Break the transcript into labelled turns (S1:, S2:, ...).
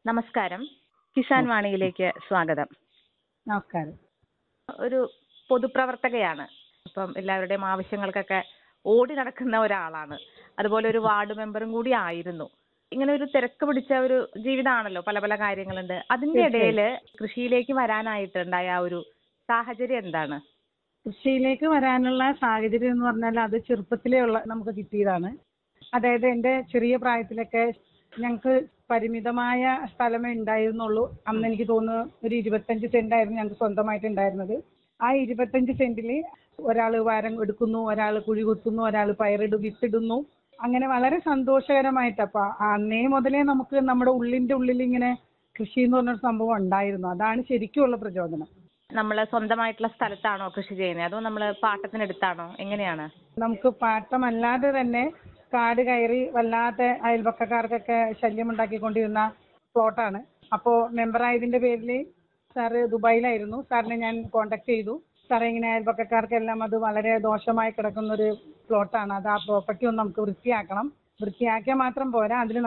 S1: നമസ്കാരം കിസാൻ വാണിയിലേക്ക് സ്വാഗതം
S2: നമസ്കാരം
S1: ഒരു പൊതുപ്രവർത്തകയാണ് അപ്പം എല്ലാവരുടെയും ആവശ്യങ്ങൾക്കൊക്കെ ഓടി നടക്കുന്ന ഒരാളാണ് അതുപോലെ ഒരു വാർഡ് മെമ്പറും കൂടി ആയിരുന്നു ഇങ്ങനെ ഒരു തിരക്ക് പിടിച്ച ഒരു ജീവിതമാണല്ലോ പല പല കാര്യങ്ങളുണ്ട് അതിന്റെ ഇടയിൽ കൃഷിയിലേക്ക് വരാനായിട്ടുണ്ടായ ആ ഒരു സാഹചര്യം എന്താണ്
S2: കൃഷിയിലേക്ക് വരാനുള്ള സാഹചര്യം എന്ന് പറഞ്ഞാൽ അത് ചെറുപ്പത്തിലേ ഉള്ള നമുക്ക് കിട്ടിയതാണ് അതായത് എൻ്റെ ചെറിയ പ്രായത്തിലൊക്കെ ഞങ്ങൾക്ക് പരിമിതമായ സ്ഥലമേ ഉണ്ടായിരുന്നുള്ളൂ അന്ന് എനിക്ക് തോന്നുന്നു ഒരു ഇരുപത്തഞ്ച് സെന്റ് ആയിരുന്നു ഞങ്ങൾക്ക് സ്വന്തമായിട്ട് ഉണ്ടായിരുന്നത് ആ ഇരുപത്തഞ്ച് സെന്റിൽ ഒരാൾ വാരം എടുക്കുന്നു ഒരാൾ കുഴി കുത്തുന്നു ഒരാൾ പയറിടും വിത്തിടുന്നു അങ്ങനെ വളരെ സന്തോഷകരമായിട്ട് അപ്പൊ അന്നേ മുതലേ നമുക്ക് നമ്മുടെ ഉള്ളിന്റെ ഉള്ളിൽ ഇങ്ങനെ കൃഷി എന്ന് പറഞ്ഞൊരു സംഭവം ഉണ്ടായിരുന്നു അതാണ് ശരിക്കുമുള്ള പ്രചോദനം
S1: നമ്മൾ സ്വന്തമായിട്ടുള്ള സ്ഥലത്താണോ കൃഷി ചെയ്യുന്നത് അതോ നമ്മൾ പാട്ടത്തിനെടുത്താണോ എങ്ങനെയാണ്
S2: നമുക്ക് പാട്ടമല്ലാതെ തന്നെ കാട് കയറി വല്ലാത്ത അയൽപക്കക്കാർക്കൊക്കെ ശല്യമുണ്ടാക്കിക്കൊണ്ടിരുന്ന പ്ലോട്ടാണ് അപ്പോൾ മെമ്പറായതിന്റെ പേരിൽ സാറ് ദുബായിലായിരുന്നു സാറിനെ ഞാൻ കോണ്ടാക്ട് ചെയ്തു സാറേ ഇങ്ങനെ അയൽപക്കക്കാർക്കെല്ലാം അത് വളരെ ദോഷമായി കിടക്കുന്ന ഒരു പ്ലോട്ടാണ് അത് ആ പ്രോപ്പർട്ടി ഒന്ന് നമുക്ക് വൃത്തിയാക്കണം വൃത്തിയാക്കിയാൽ മാത്രം പോരാ അതിൽ